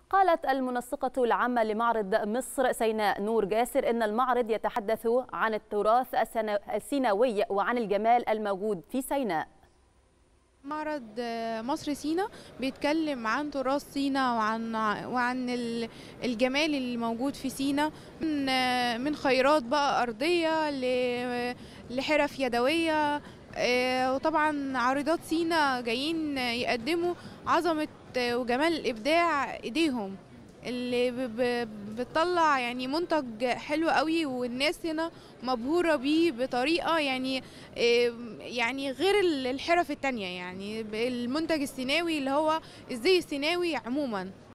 قالت المنسقة العامة لمعرض مصر سيناء نور جاسر إن المعرض يتحدث عن التراث السيناوي وعن الجمال الموجود في سيناء معرض مصر سينا بيتكلم عن تراث سينا وعن وعن الجمال اللي موجود في سينا من من خيرات بقى ارضيه لحرف يدويه وطبعا عارضات سينا جايين يقدموا عظمه وجمال الابداع ايديهم اللي بتطلع يعني منتج حلو قوي والناس هنا مبهوره بيه بطريقه يعني يعني غير الحرف التانية يعني المنتج السيناوي اللي هو الزي السيناوي عموما